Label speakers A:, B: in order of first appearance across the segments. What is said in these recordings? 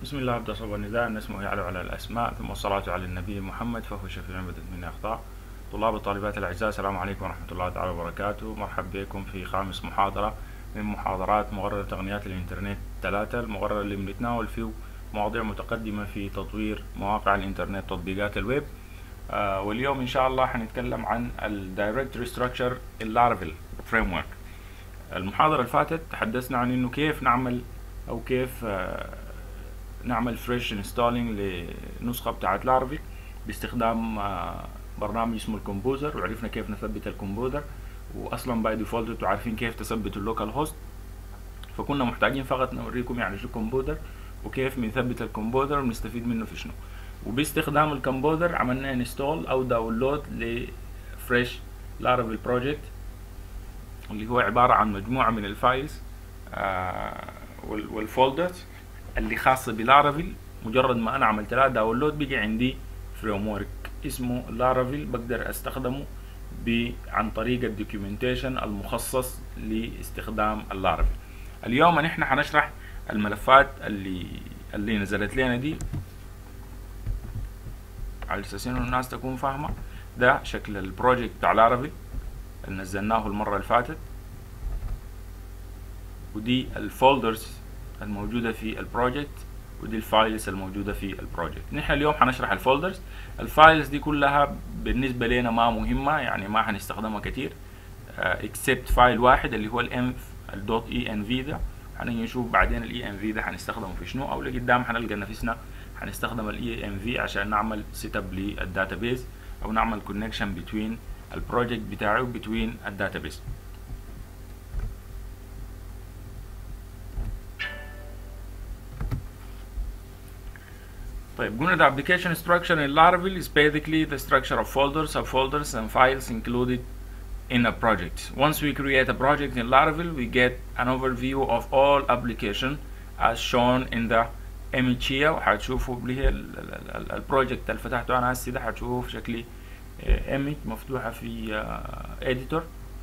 A: بسم الله أبدأ صوب النداء أن اسمه يعلو على الأسماء ثم الصلاة على النبي محمد فهو شفيع بدت مني أخطاء طلاب الطالبات الأعزاء السلام عليكم ورحمة الله تعالى وبركاته مرحبا بكم في خامس محاضرة من محاضرات مقرر تقنيات الإنترنت ثلاثة المقرر اللي بنتناول فيه مواضيع متقدمة في تطوير مواقع الإنترنت تطبيقات الويب آه واليوم إن شاء الله حنتكلم عن ال Directory Structure Laravel Framework المحاضرة اللي فاتت تحدثنا عن إنه كيف نعمل أو كيف آه نعمل فريش انستولينج لنسخة بتاعت لارفي باستخدام آه برنامج اسمه الكمبوزر وعرفنا كيف نثبت الكمبوزر واصلا باي ديفولت انتوا عارفين كيف تثبتوا اللوكال هوست فكنا محتاجين فقط نوريكم يعني شو كمبوزر وكيف بنثبت الكمبوزر ونستفيد منه في شنو وباستخدام الكمبوزر عملنا انستول او داونلود لفريش لارفل بروجكت اللي هو عبارة عن مجموعة من الفايلز آه والفولدرز اللي خاصة بلارافيل مجرد ما انا عملت لها داونلود بيجي عندي فريم ورك اسمه لارافيل بقدر استخدمه عن طريق الدوكيومنتيشن المخصص لاستخدام اللارافيل اليوم نحن حنشرح الملفات اللي اللي نزلت لنا دي على اساس انه الناس تكون فاهمه ده شكل البروجكت بتاع لارافيل اللي نزلناه المره اللي فاتت ودي الفولدرز الموجودة في البروجكت ودي الفايلز الموجودة في البروجكت نحن اليوم حنشرح الفولدرز الفايلز دي كلها بالنسبة لنا ما مهمة يعني ما حنستخدمها كتير اكسبت uh, فايل واحد اللي هو الام الدوت اي ان في ده حنيجي نشوف بعدين الاي ان في ده حنستخدمه في شنو او لقدام حنلقى نفسنا حنستخدم الاي ان في عشان نعمل سيت اب للداتابيز او نعمل كونكشن بين البروجكت بتاعه وبين الداتابيز طيب قلنا the application structure in Laravel is basically the structure of folders, subfolders and files included in a project. Once we create a project in Laravel, we get an overview of all application as shown in the image here وحتشوفوا اللي هي البروجكت اللي فتحته انا هسه ده حتشوفوه في شكل image مفتوحة في editor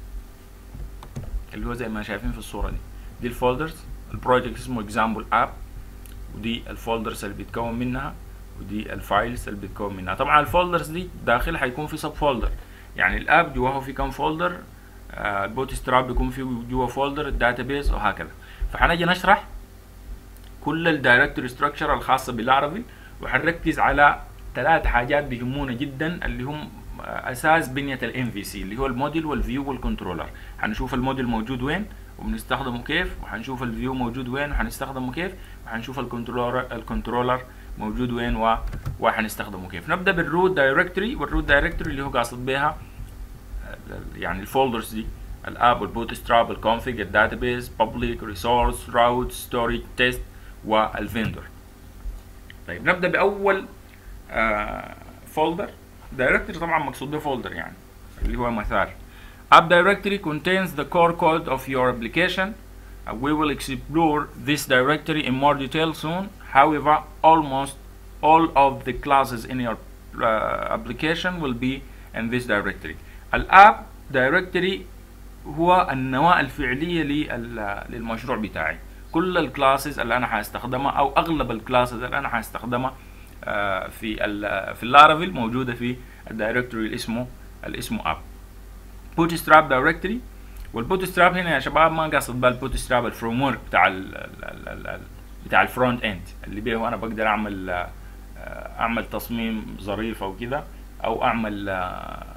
A: اللي هو زي ما شايفين في الصورة دي دي الفولدرز البروجكت اسمه example app ودي الفولدرز اللي بيتكون منها ودي الفايلز اللي بتكون منها طبعا الفولدرز دي داخل هيكون في سب فولدر يعني الاب جواه في كم فولدر آه البوت ستراب بيكون فيه جوا فولدر الداتابيز وهكذا فحنجي نشرح كل الدايركتوري ستراكشر الخاصه باللارافيل وحنركز على ثلاث حاجات بيهمونا جدا اللي هم اساس بنيه الام في سي اللي هو الموديل والفيو والكنترولر حنشوف الموديل موجود وين وبنستخدمه كيف وحنشوف الفيو موجود وين وحنستخدمه كيف وحنشوف الكنترولر الكنترولر موجود وين و... وحنستخدمه كيف نبدا بالروت دايركتوري والروت دايركتوري اللي هو قاصد بها يعني الفولدرز دي الاب والبوت ستراب الكونفيج الداتابيز بابليك ريسورس راوت ستوريج تيست والفيندور طيب نبدا باول آه فولدر دايركتوري طبعا مقصود به فولدر يعني اللي هو مثال app directory contains the core code of your application uh, we will explore this directory in more detail soon however almost all of the classes in your uh, application will be in this directory الاب directory هو النواة الفعلية للمشروع بتاعي كل الكلاسز اللي انا هستخدمها او اغلب الكلاسز اللي انا هستخدمها uh, في ال في اللارافيل موجودة في الدايركتوري اللي اسمه اللي اسمه اب بوت ستراب دايركتوري والبوت ستراب هنا يا شباب ما قاصد بقى البوت ستراب الفريم ورك بتاع ال ال ال ال بتاع الفرونت اند اللي بيه انا بقدر اعمل اعمل تصميم ظريف او كده او اعمل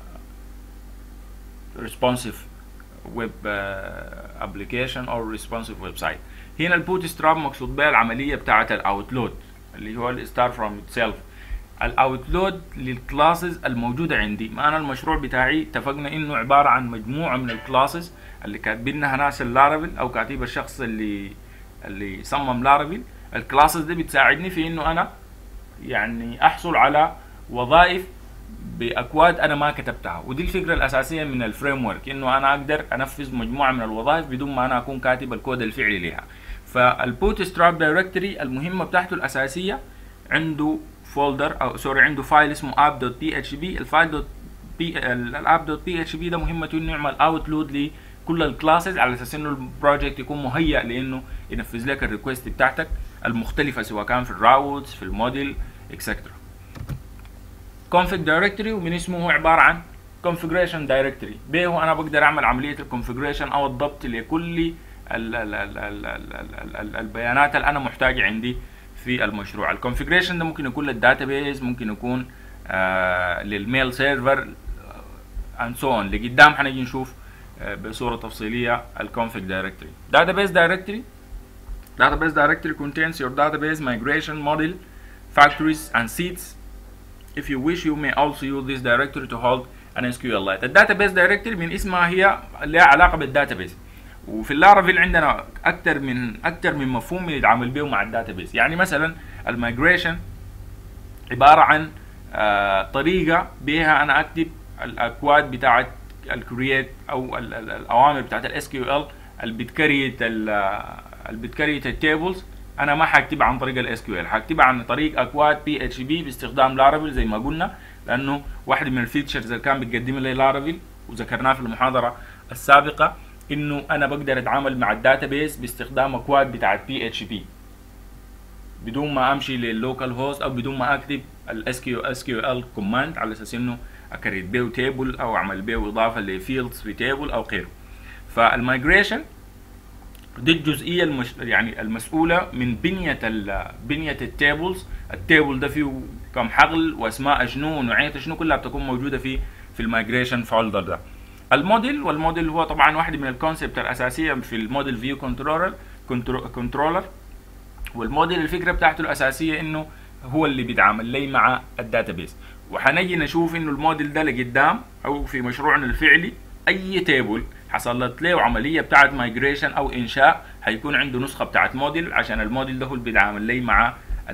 A: responsive web application او responsive website هنا البوت ستراب مقصود بها العمليه بتاعه الاوتلود اللي هو الستار فروم اتسيلف الاوتلود للكلاسز الموجوده عندي ما انا المشروع بتاعي اتفقنا انه عباره عن مجموعه من الكلاسز اللي كاتبينها ناس اللارافيل او كاتب الشخص اللي اللي صمم لارافيل الكلاسز دي بتساعدني في انه انا يعني احصل على وظائف باكواد انا ما كتبتها ودي الفكره الاساسيه من الفريم ورك انه انا اقدر انفذ مجموعه من الوظائف بدون ما انا اكون كاتب الكود الفعلي لها فالبوت ستراب دايركتوري المهمه بتاعته الاساسيه عنده فولدر او سوري عنده فايل اسمه app.php الفايل دوت بي الاب دوت بي اتش بي ده مهمته انه يعمل اوتلود لكل الكلاسز على اساس انه البروجكت يكون مهيأ لانه ينفذ لك الريكوست بتاعتك المختلفه سواء كان في الراوتس في الموديل اكسترا config directory ومن اسمه هو عباره عن configuration directory به انا بقدر اعمل عمليه الكونفجريشن او الضبط لكل ال ال ال ال ال ال ال البيانات اللي انا محتاجها عندي في المشروع الكونفجريشن ده ممكن يكون للداتابيز ممكن يكون آه للميل سيرفر اند سو اون لقدام حنجي نشوف آه بصوره تفصيليه الكونفج دايركتوري database directory database directory contains your database migration model factories and seats if you wish you may also use this directory to hold an SQLite الداتابيز دايركتوري من اسمها هي لها علاقه بالداتابيز وفي اللارافيل عندنا اكثر من اكثر من مفهوم بنتعامل به مع الداتابيز يعني مثلا المايجريشن عباره عن آه طريقه بها انا اكتب الاكواد بتاعت الكرييت او ال ال الاوامر بتاعت الاس كيو ال اللي بتكريت اللي بتكريت التيبلز انا ما حكتبها عن طريق الاس كيو ال حكتبها عن طريق اكواد بي اتش بي باستخدام لارافيل زي ما قلنا لانه واحده من الفيتشرز اللي كان بتقدم لي لارافيل وذكرناه في المحاضره السابقه انه انا بقدر اتعامل مع الداتابيس باستخدام اكواد بتاعت بي اتش بي بدون ما امشي لللوكال هوست او بدون ما اكتب الاس كيو اس كيو ال كوماند على اساس انه اكريت بيه تيبل او اعمل بيه اضافه لفيلدز في تيبل او غيره فالمايجريشن دي الجزئيه المش... يعني المسؤوله من بنيه ال... بنيه التيبلز التيبل ده فيه كم حقل واسماء شنو ونوعيه شنو كلها بتكون موجوده في في المايجريشن فولدر ده الموديل والموديل هو طبعا واحد من الكونسبت الاساسيه في الموديل فيو كنترولر كنترولر والموديل الفكره بتاعته الاساسيه انه هو اللي بيتعامل لي مع الداتابيس وحنجي نشوف انه الموديل ده لقدام او في مشروعنا الفعلي اي تيبل حصلت له عمليه بتاعت مايجريشن او انشاء هيكون عنده نسخه بتاعت موديل عشان الموديل ده هو اللي بيتعامل لي مع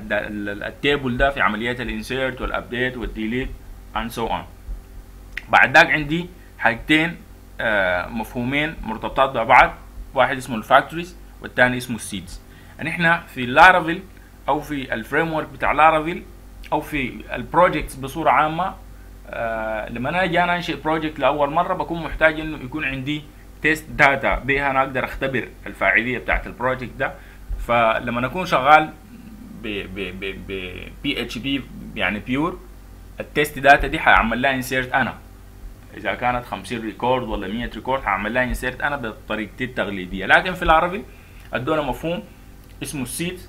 A: التيبل ده في عمليات الانسيرت والابديت والديليت اند سو اون بعد ذاك عندي حاجتين آه مفهومين مرتبطات ببعض واحد اسمه الفاكتوريز والثاني اسمه السيدز يعني احنا في لارافيل او في الفريم ورك بتاع لارافيل او في البروجكتس بصوره عامه آه لما انا اجي انا انشئ بروجكت لاول مره بكون محتاج انه يكون عندي تيست داتا بها انا اقدر اختبر الفاعليه بتاعت البروجكت ده فلما اكون شغال ب ب ب ب بي اتش بي يعني بيور التيست داتا دي هعمل لها انسيرت انا اذا كانت 50 ريكورد ولا 100 ريكورد هعمل لها انسيرت انا بطريقتي التقليديه لكن في العربي ادونا مفهوم اسمه السيتس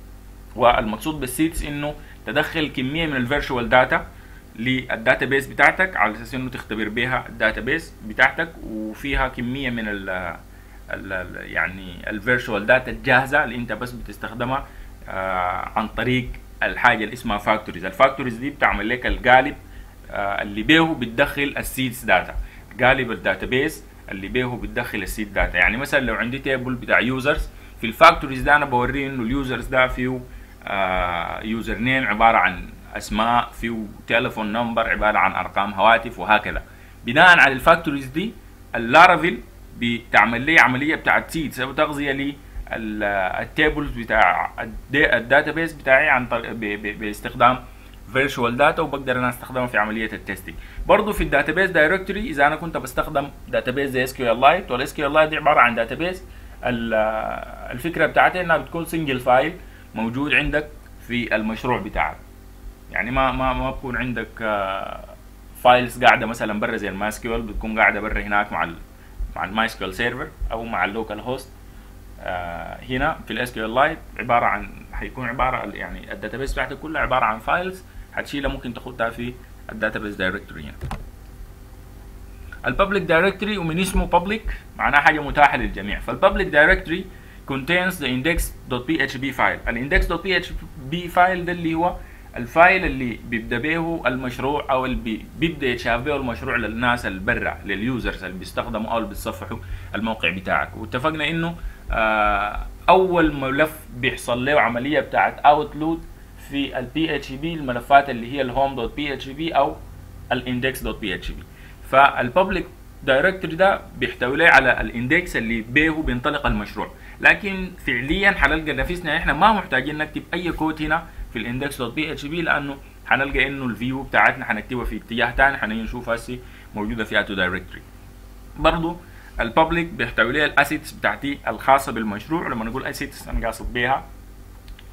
A: والمقصود بالسيتس انه تدخل كميه من الفيرتشوال داتا للداتابيس بتاعتك على اساس انه تختبر بيها الداتابيس بتاعتك وفيها كميه من ال ال يعني الفيرتشوال داتا الجاهزه اللي انت بس بتستخدمها آه عن طريق الحاجه اللي اسمها فاكتوريز الفاكتوريز دي بتعمل لك القالب آه اللي بيه بتدخل السيدز داتا قالب الداتابيس اللي بيه بتدخل السيد داتا يعني مثلا لو عندي تيبل بتاع يوزرز في الفاكتوريز ده انا بوريه انه اليوزرز ده فيه آه يوزر نيم عباره عن اسماء فيه تليفون نمبر عباره عن ارقام هواتف وهكذا بناء على الفاكتوريز دي اللارافيل بتعمل لي عمليه بتاعت سيدز او تغذيه لي التيبلز بتاع الداتابيس بتاعي عن طريق باستخدام فيرتشوال داتا وبقدر انا استخدمها في عمليه التستنج برضه في الداتابيس دايركتوري اذا انا كنت بستخدم داتابيس زي اس كيو ال لايت والاس كيو ال لايت دي عباره عن داتابيس الفكره بتاعتها انها بتكون سنجل فايل موجود عندك في المشروع بتاعك يعني ما ما ما بكون عندك فايلز قاعده مثلا برا زي الماسكيول بتكون قاعده برا هناك مع ال مع المايسكيول سيرفر او مع اللوكال هوست هنا في الاس كيو ال لايت عباره عن حيكون عباره يعني الداتابيس بتاعتك كلها عباره عن فايلز هتشيلها ممكن تاخدها في الداتابيس دايركتوري هنا الببليك دايركتوري ومن اسمه بابليك معناه حاجه متاحه للجميع فالببليك دايركتوري contains the index.php file الاندكس.php فايل ده اللي هو الفايل اللي بيبدا به المشروع او اللي بيبدا يتشاف به المشروع للناس اللي برا لليوزرز اللي بيستخدموا او اللي بيتصفحوا الموقع بتاعك واتفقنا انه آه اول ملف بيحصل له عمليه بتاعت اوتلود في البي اتش بي الملفات اللي هي الهوم دوت بي اتش بي او الاندكس دوت بي اتش بي فالببليك دايركتوري ده بيحتوي لي على الاندكس اللي بيه بينطلق المشروع لكن فعليا حنلقى نفسنا احنا ما محتاجين نكتب اي كود هنا في الاندكس دوت بي اتش بي لانه حنلقى انه الفيو بتاعتنا حنكتبها في اتجاه ثاني حنيجي نشوف هسه موجوده في اتو دايركتوري برضو الببليك بيحتوي لي الاسيتس بتاعتي الخاصه بالمشروع لما نقول اسيتس انا قاصد بيها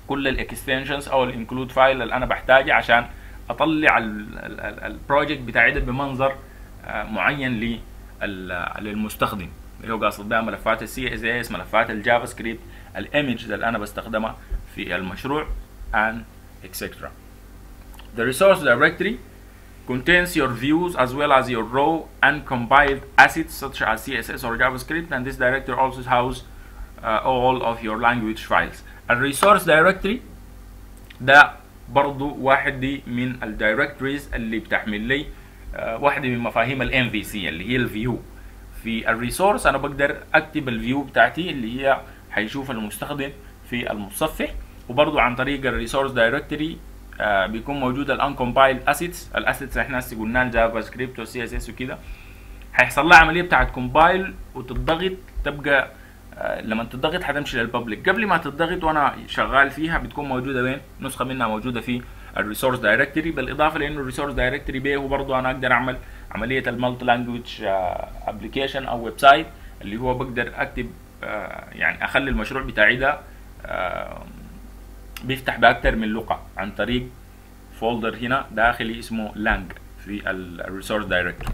A: كل الاكستنشنز او الانكلود فايل اللي انا بحتاجها عشان اطلع البروجكت بتاعي ده بمنظر آه، معين لل- للمستخدم اللي هو قاصد بها ملفات السي اس اس ملفات الجافا سكريبت الايمج اللي انا بستخدمها في المشروع and etc. The resource directory contains your views as well as your raw and compiled assets such as CSS or JavaScript and this directory also houses uh, all of your language files. الريسورس directory ده برضو واحد دي من الدايركتوريز اللي بتحمل لي آه، واحدة من مفاهيم ال MVC اللي هي الفيو في الريسورس انا بقدر اكتب الفيو بتاعتي اللي هي هيشوف المستخدم في المتصفح وبرضو عن طريق الريسورس دايركتوري آه بيكون موجود الان كومبايل اسيتس الاسيتس احنا هسه قلنا الجافا سكريبت والسي اس اس وكده هيحصل لها عمليه بتاعت كومبايل وتضغط تبقى آه لما تضغط هتمشي للببليك قبل ما تضغط وانا شغال فيها بتكون موجوده وين نسخه منها موجوده في الريسورس دايركتوري بالاضافه لانه الريسورس دايركتوري به برضه انا اقدر اعمل عمليه المالتي لانجوج ابلكيشن او ويب سايت اللي هو بقدر اكتب آه يعني اخلي المشروع بتاعي ده آه بيفتح باكتر من لغه عن طريق فولدر هنا داخلي اسمه لانج في الريسورس دايركتوري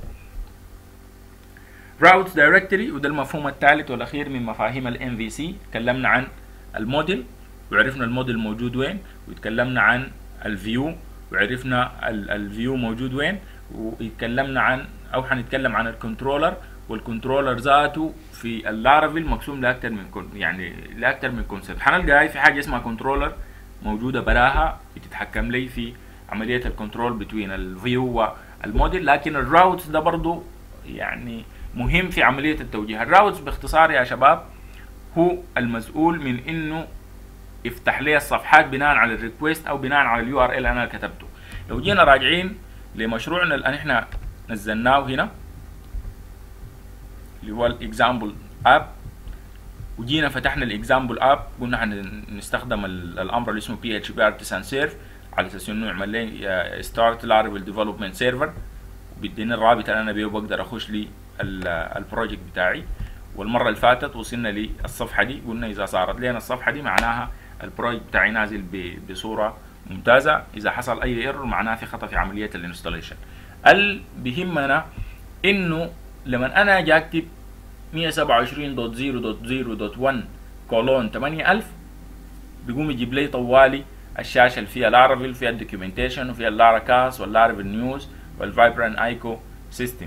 A: راوتس دايركتوري وده المفهوم الثالث والاخير من مفاهيم الام في سي تكلمنا عن الموديل وعرفنا الموديل موجود وين وتكلمنا عن الفيو وعرفنا الفيو موجود وين واتكلمنا عن او حنتكلم عن الكنترولر والكنترولر ذاته في اللارافيل مقسوم لاكثر من كون يعني لاكثر من كونسيبت حنلقى هاي في حاجه اسمها كنترولر موجوده براها بتتحكم لي في عمليه الكنترول بين الفيو والموديل لكن الراوتس ده برضو يعني مهم في عمليه التوجيه الراوتس باختصار يا شباب هو المسؤول من انه يفتح لي الصفحات بناء على الريكوست او بناء على اليو ار ال انا كتبته لو جينا راجعين لمشروعنا اللي احنا نزلناه هنا اللي هو الاكزامبل اب وجينا فتحنا الاكزامبل اب قلنا هنستخدم الامر اللي اسمه بي اتش بي ارتسان سيرف على اساس انه يعمل لي ستارت لارفل ديفلوبمنت سيرفر وبيديني الرابط اللي انا بيه بقدر اخش لي البروجكت بتاعي والمره اللي فاتت وصلنا للصفحه دي قلنا اذا صارت لنا الصفحه دي معناها البروجكت بتاعي نازل بصوره ممتازه اذا حصل اي ايرور معناها في خطا في عمليه الانستليشن اللي بيهمنا انه لما انا اجي اكتب 127.0.0.1 كولون 8000 بيقوم يجيب لي طوالي الشاشه اللي فيها لارافيل فيها الدوكيومنتيشن وفيها اللارا كاس واللارافيل نيوز والفايبران ايكو سيستم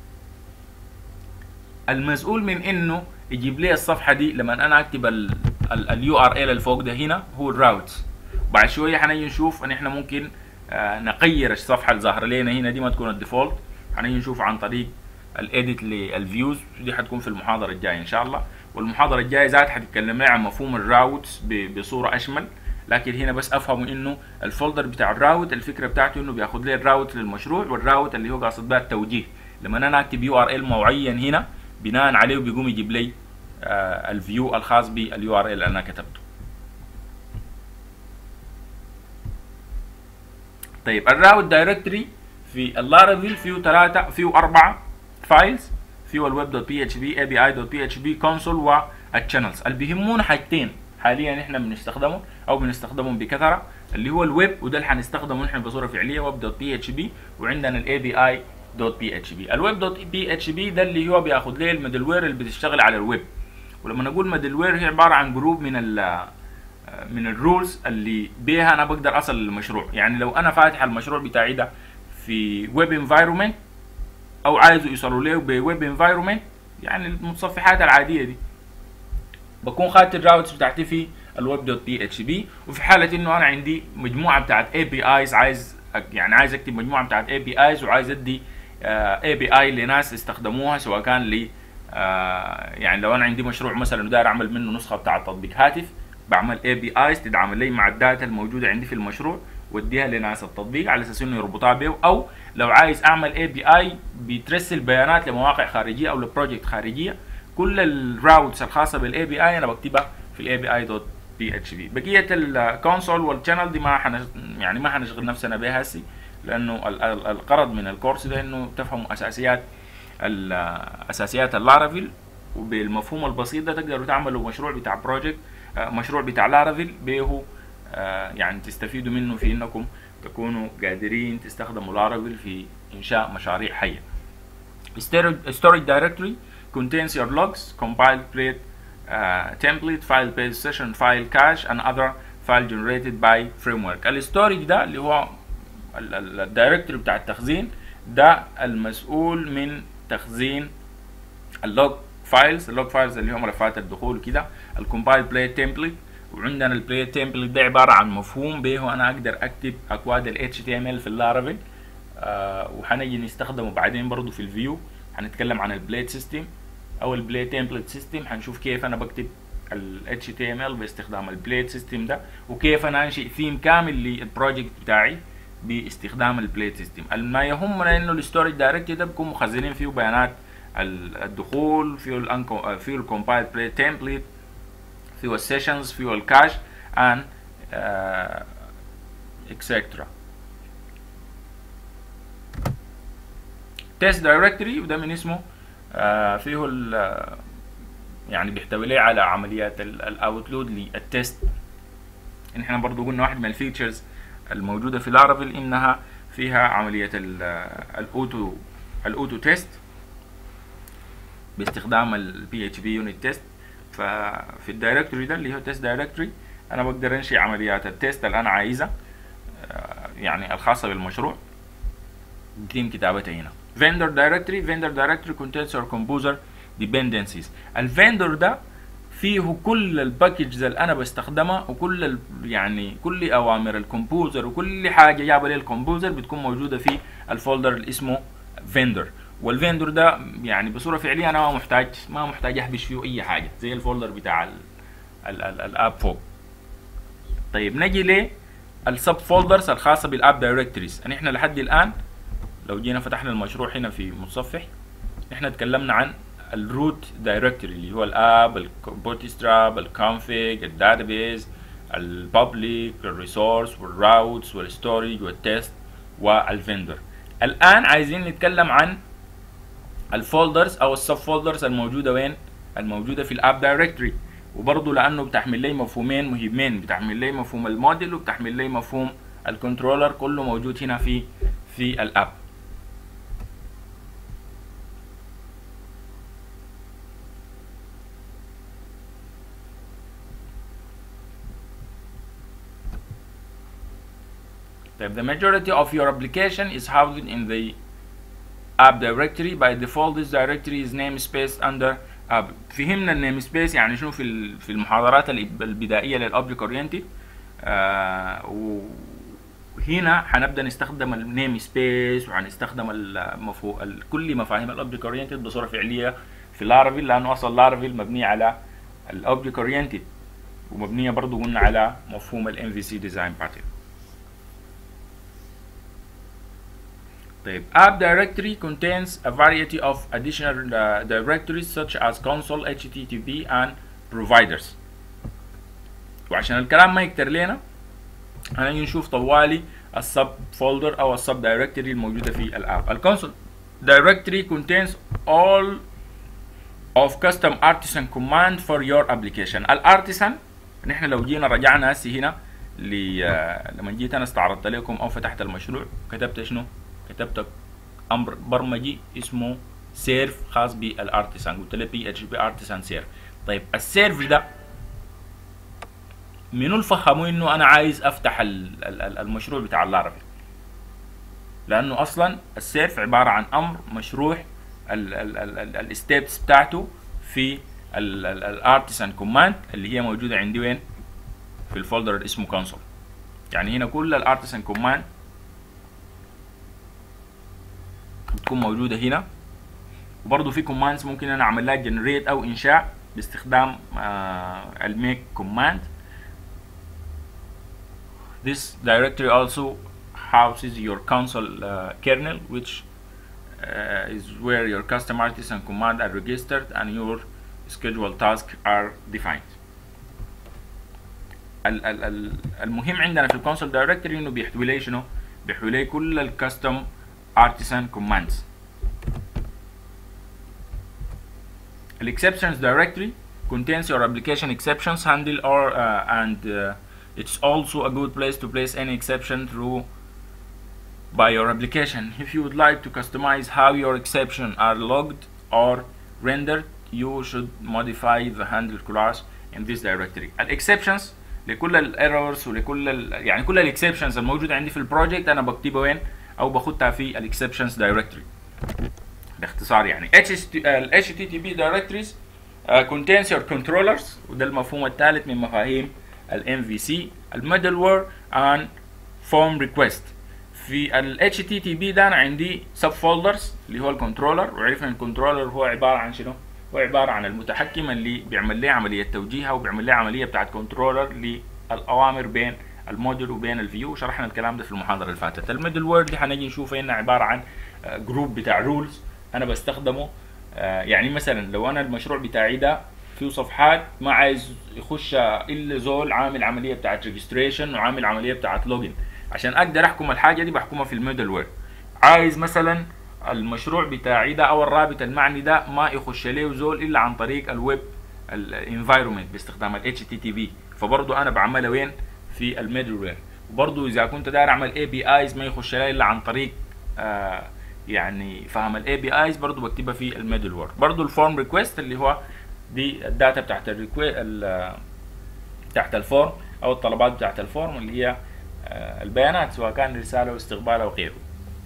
A: المسؤول من انه يجيب لي الصفحه دي لما انا اكتب اليو ار ال اللي فوق ده هنا هو الراوتس بعد شويه حنيجي نشوف ان احنا ممكن آه نغير الصفحه اللي ظاهره لنا هنا دي ما تكون الديفولت حنيجي نشوف عن طريق الاديت للفيوز دي حتكون في المحاضره الجايه ان شاء الله والمحاضره الجايه ذات حتتكلم عن مفهوم الراوتس بصوره اشمل لكن هنا بس افهم انه الفولدر بتاع الراوت الفكره بتاعته انه بياخد لي الراوت للمشروع والراوت اللي هو قاصد بها التوجيه لما انا اكتب يو ار ال معين هنا بناء عليه بيقوم يجيب لي آه الفيو الخاص باليو ار ال اللي انا كتبته طيب الراوت دايركتوري في اللارافيل فيه ثلاثة فيه أربعة فايلز فيه الويب دوت بي اتش بي اي بي اي دوت بي اتش بي كونسول والشانلز اللي بيهمونا حاجتين حاليا احنا بنستخدمهم او بنستخدمهم بكثره اللي هو الويب وده اللي هنستخدمه نحن بصوره فعليه ويب دوت بي اتش بي وعندنا الاي بي اي دوت بي اتش بي الويب دوت بي اتش بي ده اللي هو بياخد لي الميدل وير اللي بتشتغل على الويب ولما نقول ميدل وير هي عباره عن جروب من ال من الرولز اللي بيها انا بقدر اصل للمشروع يعني لو انا فاتح المشروع بتاعي ده في ويب انفايرمنت او عايزه يوصلوا له بويب انفايرمنت يعني المتصفحات العاديه دي بكون خدت الراوتس بتاعتي في الويب دوت بي اتش بي وفي حاله انه انا عندي مجموعه بتاعت اي بي ايز عايز يعني عايز اكتب مجموعه بتاعت اي بي ايز وعايز ادي اي بي اي لناس يستخدموها سواء كان ل يعني لو انا عندي مشروع مثلا وداير اعمل منه نسخه بتاع تطبيق هاتف بعمل اي بي ايز تتعامل لي مع الداتا الموجوده عندي في المشروع واديها لناس التطبيق على اساس انه يربطها به او لو عايز اعمل اي بي اي بترسل بيانات لمواقع خارجيه او لبروجكت خارجيه كل الراوتس الخاصه بالاي بي اي انا بكتبها في الاي بي اي دوت بي اتش بي بقيه الكونسول والشانل دي ما حنش يعني ما حنشغل نفسنا بها هسي لانه الغرض من الكورس ده انه تفهموا اساسيات اساسيات اللارافيل وبالمفهوم البسيط ده تقدروا تعملوا مشروع بتاع بروجكت مشروع بتاع لارافيل به آه يعني تستفيدوا منه في انكم تكونوا قادرين تستخدموا لارافيل في انشاء مشاريع حيه storage directory contains your logs compiled plate uh, template file page session file cache and other file generated by framework الستورج ده اللي هو الدايركتوري بتاع التخزين ده المسؤول من تخزين اللوج فايلز اللوج فايلز اللي هو ملفات الدخول كده الكومبايل بلاي تمبلت وعندنا البلاي تمبلت ده عباره عن مفهوم به انا اقدر اكتب اكواد ال HTML في اللارافيل آه وحنجي نستخدمه بعدين برضو في الفيو هنتكلم عن البليد سيستم او البلاي تمبلت سيستم هنشوف كيف انا بكتب ال HTML باستخدام البليد سيستم ده وكيف انا انشئ ثيم كامل للبروجكت بتاعي باستخدام البليد سيستم ما يهمنا انه الستورج دايركتوري ده بيكون مخزنين فيه بيانات الدخول فيه ال فيه الكومبايل بلاي تمبلت فيه السيشنز فيه الكاش and etc تيست دايركتوري وده من اسمه آه فيه ال يعني بيحتوي لي على عمليات الاوتلود للتيست ان احنا برضو قلنا واحد من الفيتشرز الموجوده في لارافيل انها فيها عمليه الاوتو الاوتو تيست باستخدام البي اتش بي يونت تيست ففي الدايركتوري ده اللي هو تيست دايركتوري انا بقدر انشئ عمليات التيست اللي انا عايزها يعني الخاصه بالمشروع بتم كتابتها هنا vendor directory vendor directory contains your composer dependencies الفندور ده فيه كل الباكجز اللي انا بستخدمها وكل ال يعني كل اوامر الكمبوزر وكل حاجه جابه لي الكمبوزر بتكون موجوده في الفولدر اللي اسمه فيندور والفيندور ده يعني بصوره فعليه انا ما محتاج ما محتاج احبش فيه اي حاجه زي الفولدر بتاع ال ال ال الاب فوق طيب نجي ل السب فولدرز الخاصه بالاب دايركتوريز يعني احنا لحد الان لو جينا فتحنا المشروع هنا في متصفح احنا اتكلمنا عن الروت دايركتوري اللي هو الاب البوتستراب الكونفيج الداتابيز البابليك الريسورس والراوتس والستورج والتيست والفندر الان عايزين نتكلم عن الفولدرز او السب فولدرز الموجوده وين الموجوده في الاب دايركتوري وبرضه لانه بتحمل لي مفهومين مهمين بتحمل لي مفهوم الموديل وبتحمل لي مفهوم الكنترولر كله موجود هنا في في الاب طيب the majority of your application is housed in the app directory by default this directory is namespace under app فهمنا النيم سبيس يعني شنو في في المحاضرات البدائيه للاوبجكت اورينتد آه وهنا هنبدا نستخدم النيم سبيس وهنستخدم المفهوم كل مفاهيم الاوبجكت اورينتد بصوره فعليه في لارافيل لانه اصلا لارافيل مبنيه على الاوبجكت اورينتد ومبنيه برضه قلنا على مفهوم الام في سي ديزاين باترن طيب app directory contains a variety of additional uh, directories such as console http and providers وعشان الكلام ما يكتر لنا هنجي نشوف طوالي السب فولدر او السب دايركتوري الموجوده في الاب الكونسول directory contains all of custom artisan command for your application الارتسان نحن لو جينا رجعنا هسه هنا لما جيت انا استعرضت لكم او فتحت المشروع كتبت شنو كتبت امر برمجي اسمه سيرف خاص بالارتسان قلت له بي اتش بي ارتسان سيرف طيب السيرف ده منو الفهموا انه انا عايز افتح المشروع بتاع اللارافيل لانه اصلا السيرف عباره عن امر مشروع الستيبس بتاعته في الارتسان كوماند اللي هي موجوده عندي وين في الفولدر اللي اسمه كونسول يعني هنا كل الارتسان كوماند بتكون موجودة هنا وبرضه في كوماندز ممكن انا اعمل لها جنريت او انشاء باستخدام آه الميك كوماند This directory also houses your console uh, kernel which uh, is where your custom artisan command are registered and your scheduled tasks are defined. ال ال ال المهم عندنا في الكونسول دايركتوري انه بيحتوي لي شنو؟ بيحتوي لي كل الكاستم artisan commands. The exceptions directory contains your application exceptions handle or uh, and uh, it's also a good place to place any exception through by your application if you would like to customize how your exception are logged or rendered you should modify the handle class in this directory الاكسبشنز لكل الايرورز ولكل ال يعني كل الاكسبشنز الموجوده عندي في البروجكت انا بكتبها وين او باخدها في الاكسبشنز دايركتوري باختصار يعني ال HTTP directories uh, contains your controllers وده المفهوم الثالث من مفاهيم ال MVC ال middleware and form request في ال HTTP ده انا عندي sub folders اللي هو الكنترولر وعرفنا الكنترولر هو عباره عن شنو؟ هو عباره عن المتحكم اللي بيعمل لي عمليه توجيهها وبيعمل لي عمليه بتاعت كنترولر للاوامر بين الموديل وبين الفيو وشرحنا الكلام ده في المحاضره اللي فاتت الميدل وورد دي هنجي نشوف انها عباره عن جروب بتاع رولز انا بستخدمه يعني مثلا لو انا المشروع بتاعي ده فيه صفحات ما عايز يخش الا زول عامل عمليه بتاعت ريجستريشن وعامل عمليه بتاعت لوجن عشان اقدر احكم الحاجه دي بحكمها في الميدل وورد عايز مثلا المشروع بتاعي ده او الرابط المعني ده ما يخش له زول الا عن طريق الويب الانفايرمنت باستخدام ال HTTP فبرضه انا بعملها وين في الميدل وير وبرضه اذا كنت داير اعمل اي بي ايز ما يخش لها الا عن طريق آه يعني فهم الاي بي ايز برضه بكتبها في الميدل وير برضه الفورم ريكويست اللي هو دي الداتا بتاعت الريكويست تحت الفورم او الطلبات بتاعت الفورم اللي هي آه البيانات سواء كان رساله او استقبال او غيره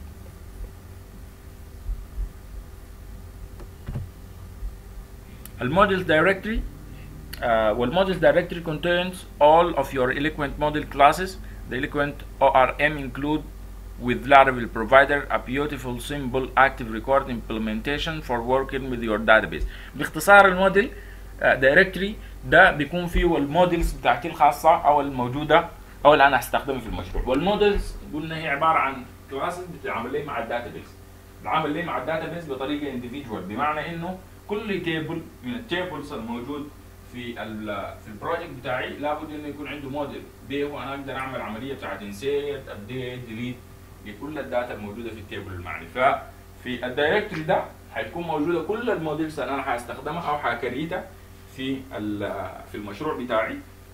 A: الموديل دايركتوري Uh, well, models directory contains all of your Eloquent model classes. The Eloquent ORM include with Laravel provider a beautiful simple active record implementation for working with your database. باختصار الموديل دايركتوري uh, ده بيكون فيه المودلز بتاعتي الخاصة أو الموجودة أو اللي أنا هستخدمها في المشروع. والمودلز قلنا هي عبارة عن كلاسز بتتعامل لي مع الداتابيس. بتعامل لي مع الداتابيس بطريقة individual بمعنى إنه كل تيبل من التيبلز الموجود في في البروجكت بتاعي لابد انه يكون عنده موديل به وانا اقدر اعمل عمليه بتاعت انسيت ابديت ديليت لكل الداتا الموجوده في التيبل المعني ففي الدايركتوري ده هتكون موجوده كل الموديلز اللي انا هستخدمها او هكريتها في في المشروع بتاعي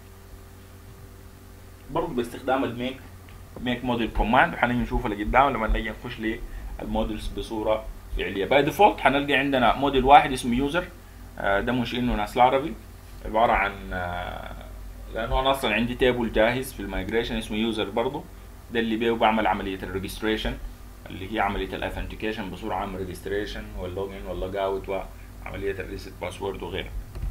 A: برضه باستخدام الميك ميك موديل كوماند وحنيجي نشوفها لقدام لما نيجي نخش للموديلز بصوره فعليه باي ديفولت هنلقى عندنا موديل واحد اسمه يوزر ده منشئينه ناس العربي عبارة عن لأنه أنا أصلا عندي تيبل جاهز في المايجريشن اسمه يوزر برضه ده اللي بيه بعمل عملية الريجستريشن اللي هي عملية الاثنتيكيشن بصورة عامة ريجستريشن واللوجن واللوج اوت وعملية الريست باسورد وغيرها.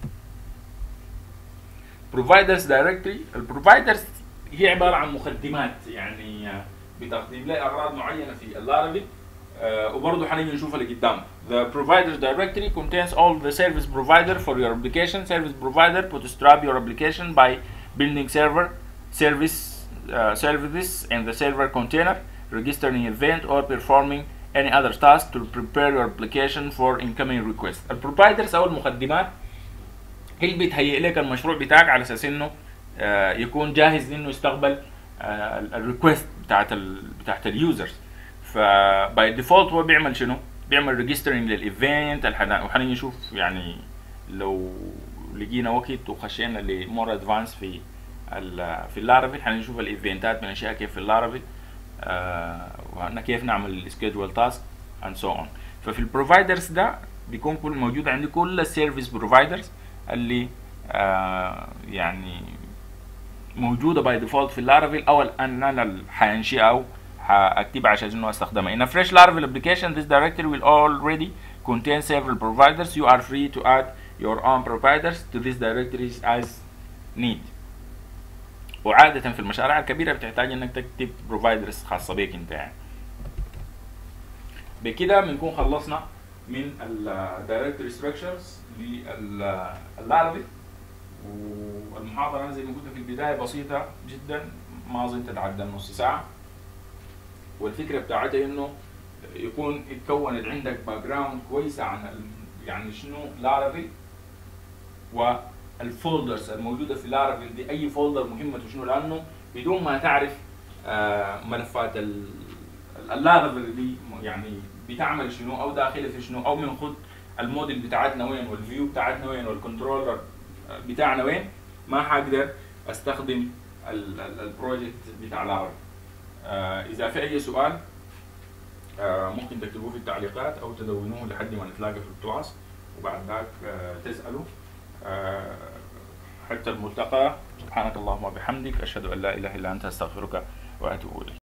A: بروفايدرز دايركتوري البروفايدرز هي عبارة عن مخدمات يعني بتقديم لي أغراض معينة في اللارافيل Uh, وبرضه هنيجي نشوفها لقدام. The providers directory contains all the service provider for your application. Service provider bootstrap your application by building server, service, uh, services in the server container, registering event or performing any other task to prepare your application for incoming request. البروفايدرز او المخدمات هي اللي بتهيئ لك المشروع بتاعك على اساس انه uh, يكون جاهز انه يستقبل الريكوست بتاعت ال بتاعت اليوزرز. فباي ديفولت هو بيعمل شنو؟ بيعمل ريجسترنج للايفنت وحنيجي نشوف يعني لو لقينا وقت وخشينا لمور ادفانس في ال في اللارافيل حنشوف الايفنتات بنشيها كيف في اللارافيل آه وأنا كيف نعمل السكيدول تاسك اند سو اون ففي البروفايدرز ده بيكون كل موجود عندي كل السيرفيس بروفايدرز اللي آه يعني موجوده باي ديفولت في اللارافيل او ان انا حانشئها او هكتبها عشان انه استخدمها. In a fresh Laravel application, this directory will already contain several providers. You are free to add your own providers to these directories as need. وعادة في المشاريع الكبيرة بتحتاج انك تكتب providers خاصة بيك انت يعني. بكده بنكون خلصنا من ال directory structures لللارافيل والمحاضرة زي ما قلت في البداية بسيطة جدا ما اظن تتعدى نص ساعة. والفكره بتاعتها انه يكون اتكونت عندك باك جراوند كويسه عن يعني شنو لارافيل والفولدرز الموجوده في لارافيل دي اي فولدر مهمته شنو لانه بدون ما تعرف آه ملفات اللارافيل دي يعني بتعمل شنو او داخله في شنو او بنخد الموديل بتاعتنا وين والفيو بتاعتنا وين والكنترولر بتاعنا وين ما حقدر استخدم ال- ال- البروجكت بتاع لارا آه اذا في اي سؤال آه ممكن تكتبوه في التعليقات او تدونوه لحد ما نتلاقى في التواصل وبعد ذاك آه تسالوا آه حتى الملتقى سبحانك اللهم وبحمدك اشهد ان لا اله الا انت استغفرك واتوب اليك